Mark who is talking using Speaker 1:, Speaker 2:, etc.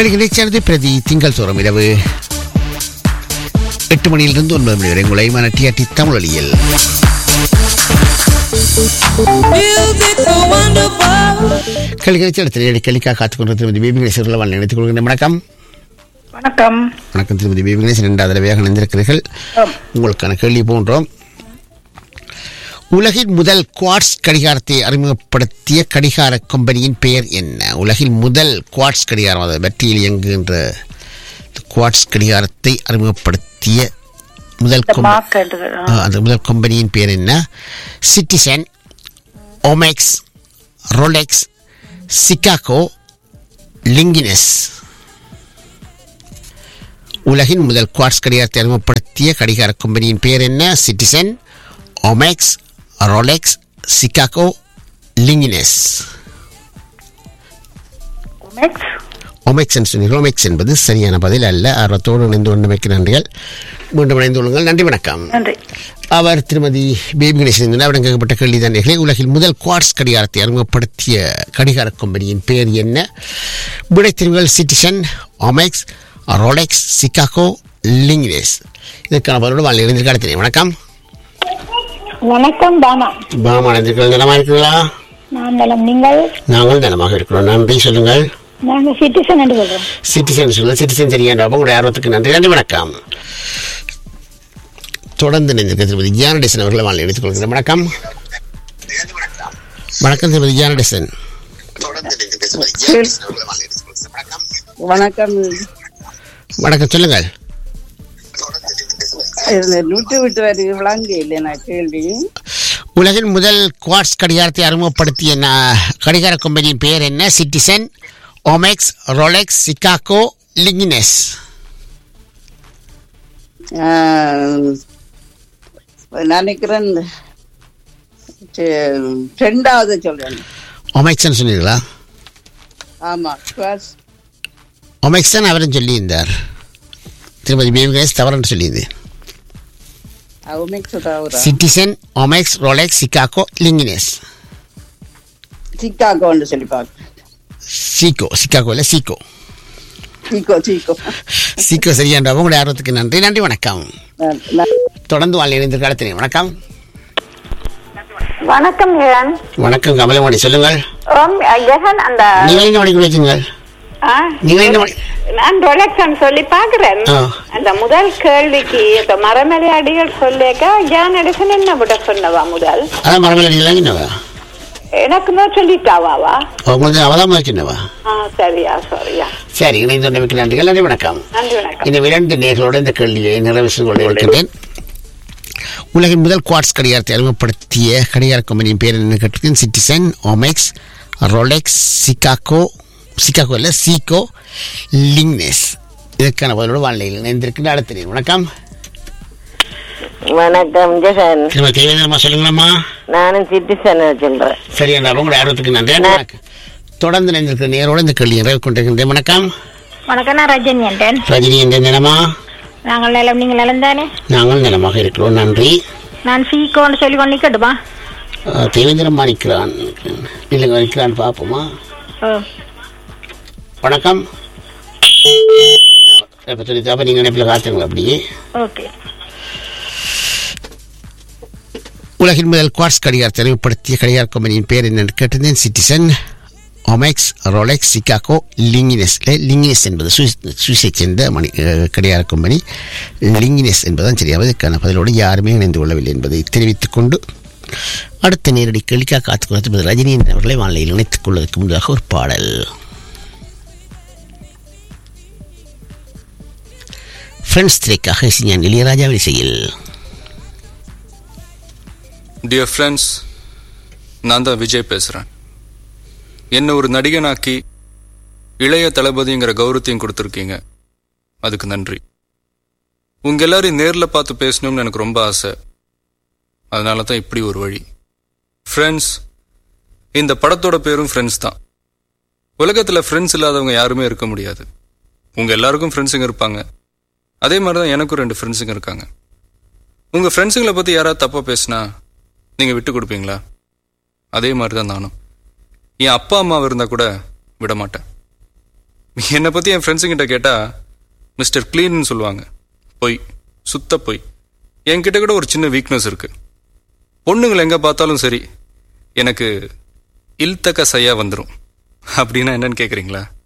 Speaker 1: கடிகளை சேர்ந்து பிரதி திங்கள் தோறும் இரவு எட்டு மணியிலிருந்து ஒன்பது மணி வரை உங்களை மனட்டியாட்டி தமிழொலியில்
Speaker 2: Music so wonderful.
Speaker 1: கலிகளை சேர்த்து கலிக்கா காத்துக் கொண்டு திருமதி பேபி கணேசர்களை வாழ் நினைத்துக் கொள்கின்ற வணக்கம்
Speaker 3: வணக்கம்
Speaker 1: வணக்கம் திருமதி பேபி கணேசன் இரண்டாவது தடவையாக இணைந்திருக்கிறீர்கள்
Speaker 3: ஆம்.
Speaker 1: உங்களுக்கான கேள்வி போன்றோம் உலகின் முதல் குவாட்ஸ் கடிகாரத்தை அறிமுகப்படுத்திய கடிகார கம்பெனியின் பெயர் என்ன உலகின் முதல் குவாட்ஸ் கடிகாரம் அதாவது பேட்டரியில் இயங்குகின்ற குவாட்ஸ் கடிகாரத்தை அறிமுகப்படுத்திய முதல்
Speaker 3: இந்த
Speaker 1: கம்பெனி
Speaker 3: மார்க்
Speaker 1: ஆ, அந்த முதல் கம்பெனியின் பேர் என்ன Citizen Omex Rolex Chicago Longines உலகின் முதல் குவாட்ஸ் கடிகாரத்தை அறிமுகப்படுத்திய கடிகார கம்பெனியின் பெயர் என்ன Citizen Omex Rolex Chicago Longines
Speaker 3: Omex
Speaker 1: Omex என்று சொன்னீர்கள் ஒமெக்ஸ் என்பது சரியான பதில் அல்ல ஆர்வத்தோடு இணைந்து கொண்டமைக்கு நன்றிகள் மீண்டும் இணைந்து கொள்ளுங்கள் நன்றி வணக்கம்
Speaker 3: நன்றி
Speaker 1: அவர் திருமதி பேபி கணேசன் அவரிடம் கேட்கப்பட்ட கேள்வி தானே உலகில் முதல் குவாட்ஸ் கடிகாரத்தை அறிமுகப்படுத்திய கடிகார கம்பெனியின் பெயர் என்ன விடைத்திருவுகள் Citizen Omex Rolex Chicago Longines இதற்கான பதிலோடு வாழ் இணைந்திருக்காரு வணக்கம்
Speaker 4: வணக்கம் பாமா
Speaker 1: பாமா இணைந்திருக்கிறது நலமாக இருக்கிறீர்களா
Speaker 4: நான் நலம் நீங்கள்
Speaker 1: நாங்கள் நலமாக இருக்கிறோம் நன்றி சொல்லுங்கள்
Speaker 4: நாங்க சிட்டிசன் என்று சொல்றோம்
Speaker 1: சிட்டிசன் சொல்லுங்கள் சிட்டிசன் சரியான உங்களுடைய ஆர்வத்துக்கு நன்றி நன்றி வணக்கம் தொடர்ந்து இணைந்திருக்க திருமதி ஜியானடேசன் அவர்களை வாழ் எடுத்துக் கொள்கிறேன் வணக்கம் வணக்கம் திருமதி ஜியானடேசன்
Speaker 5: வணக்கம்
Speaker 1: வணக்கம் சொல்லுங்கள்
Speaker 5: இது நூற்று விட்டு வரி விளங்க இல்லை நான் கேள்வி
Speaker 1: உலகின் முதல் குவாட்ஸ் கடிகாரத்தை அறிமுகப்படுத்திய ந- கடிகார கம்பெனியின் பெயர் என்ன Citizen Omex Rolex Chicago Longines
Speaker 5: ஆஹ், நினைக்கிறேன் சே- ரெண்டாவது சொல்றேன்
Speaker 1: ஒமெக்ஸ்ன்னு சொன்னீங்களா
Speaker 5: ஆமா class.
Speaker 1: ஒமெக்ஸ் தான் அவரும் சொல்லியிருந்தார் திருமதி பேபிகேஸ் தவறுன்னு சொல்லியிருந்தேன்
Speaker 5: அது mix தவிர
Speaker 1: Citizen Omex Rolex Chicago Longines
Speaker 5: சிக்காகோன்னு சொல்லி பார்க்க
Speaker 1: சீக்கோ சிகாகோ இல்லை சீக்கோ
Speaker 5: சீக்கோ சீக்கோ
Speaker 1: சீக்கோ சரியான்ற உங்களுடைய ஆர்வத்துக்கு நன்றி நன்றி வணக்கம்
Speaker 5: நான்- நான்
Speaker 1: தொடர்ந்து வாழ் இணைந்திருக்க காலத்தினே வணக்கம்
Speaker 4: வணக்கம் ஜெகன்
Speaker 1: வணக்கம் கமலமணி சொல்லுங்கள்
Speaker 4: ஓம் ஜெகன் அந்த
Speaker 1: நீங்கள் என்ன மணிக்கு வச்சுங்கள்
Speaker 4: ஆ,
Speaker 1: நீங்கள் என்ன மணி
Speaker 4: நான் ரொலக்ஸன் சொல்லி பாக்குறேன்
Speaker 1: ஆ.
Speaker 4: அந்த முதல் கேள்விக்கு இந்த மரமலை அடிகள் சொல்லிக்க ஜான் எடிசன் என்ன விட சொன்னவா முதல்
Speaker 1: அதான் மரமலடிலாம் என்னவா
Speaker 4: எனக்கு நான் சொல்லிட்டாவாவா
Speaker 1: உங்களுக்கு அவதான் வச்சுனவா
Speaker 4: ஆ சரியா சரியா
Speaker 1: சரி இணைந்து கொண்டமைக்கு நன்றிகள் நன்றி வணக்கம்
Speaker 4: நன்றி வணக்கம்
Speaker 1: இந்த இரண்டு நேர்களோடு இந்த கேள்வியை நிறைவு செய்து கொள்ள இருக்கின்றேன் உலகின் முதல் குவாட்ஸ் கடிகாரத்தை அறிமுகப்படுத்திய கடிகார கம்பெனியின் பேர் என்ன கேட்டிருக்கேன் Citizen Omex Rolex Chicago Chicago இல்லை சீகோ லிங்னஸ் இதற்கான பதிலோடு வாழ்நிலையில் இணைந்திருக்கின்ற அடுத்த நேர் வணக்கம்
Speaker 6: வணக்கம் ஜெகன்
Speaker 1: திரும்ப தேவையான சொல்லுங்களம்மா
Speaker 6: நானும் சிட்டிசன் சொல்றேன்
Speaker 1: சரியான உங்களுடைய ஆர்வத்துக்கு நன்றி நன்றி வணக்கம் தொடர்ந்து இணைந்திருக்கிற நேரோடு இந்த கேள்வியை நிறைவு கொண்டிருக்கின்றேன் வணக்கம்
Speaker 4: வணக்கம் நான் ரஜினி என்றேன்
Speaker 1: ரஜினி என்ற நிலமா
Speaker 4: நாங்கள் நிலம் நீங்கள் நிலம் தானே
Speaker 1: நாங்கள் நலமாக இருக்கிறோம் நன்றி
Speaker 4: நான் சீக்கோன்னு சொல்லி கொண்டு நிக்கட்டுமா
Speaker 1: அஹ், தேவேந்திரம் மாணிக்கிறான் இல்லைங்க நிற்கிறான் பார்ப்போமா
Speaker 4: ஓ
Speaker 1: வணக்கம் இப்போ சொல்லி அப்போ நீங்கள் நினைப்பில் காத்துங்களா அப்படியே
Speaker 4: ஓகே
Speaker 1: உலகின் முதல் குவார்ட்ஸ் கடிகாரத்தை அறிமுகப்படுத்திய கடிகார கம்பெனியின் பேர் என்னன்னு கேட்டிருந்தேன் Citizen Omex Rolex Chicago Longines Longines என்பது சுவிஸ் சுவிஸைச் சேர்ந்த மணி அஹ், கடிகார கம்பெனி லிங்கினஸ் என்பதுதான் சரியாவது இதுக்கான பதிலோடு யாருமே இணைந்து கொள்ளவில்லை என்பதை தெரிவித்துக் கொண்டு அடுத்த நேரடி கேள்விக்காக காத்துக் கொண்டு ரஜினி அவர்களை வானிலையில் இணைத்துக் கொள்வதற்கு முன்னதாக ஒரு பாடல் ஃப்ரெண்ட்ஸ் திரைக்காக இசைஞான் இளையராஜா இசையில்
Speaker 7: டியர் ஃப்ரெண்ட்ஸ் நான் தான் விஜய் பேசுகிறேன் என்னை ஒரு நடிகனாக்கி இளைய தளபதிங்கிற கௌரவத்தையும் கொடுத்துருக்கீங்க அதுக்கு நன்றி உங்க எல்லாரையும் நேரில் பார்த்து பேசணும்னு எனக்கு ரொம்ப ஆசை அதனால தான் இப்படி ஒரு வழி ஃப்ரெண்ட்ஸ் இந்த படத்தோட பேரும் ஃப்ரெண்ட்ஸ் தான் உலகத்தில் ஃப்ரெண்ட்ஸ் இல்லாதவங்க யாருமே இருக்க முடியாது உங்கள் எல்லாருக்கும் ஃப்ரெண்ட்ஸுங்க இருப்பாங்க அதே மாதிரி தான் எனக்கும் ரெண்டு ஃப்ரெண்ட்ஸுங்க இருக்காங்க உங்கள் ஃப்ரெண்ட்ஸுங்களை பற்றி யாராவது தப்பாக பேசுனா நீங்கள் விட்டு கொடுப்பீங்களா அதே மாதிரி தான் நானும் என் அப்பா அம்மா இருந்தால் கூட விட மாட்டேன் என்னை பற்றி என் ஃப்ரெண்ட்ஸுங்கிட்ட கேட்டால் மிஸ்டர் க்ளீன்னு சொல்லுவாங்க பொய் சுத்த பொய் என்கிட்ட கூட ஒரு சின்ன வீக்னஸ் இருக்குது பொண்ணுங்களை எங்கே பார்த்தாலும் சரி எனக்கு இல்தக்க சையா வந்துடும் அப்படின்னா என்னன்னு கேட்குறீங்களா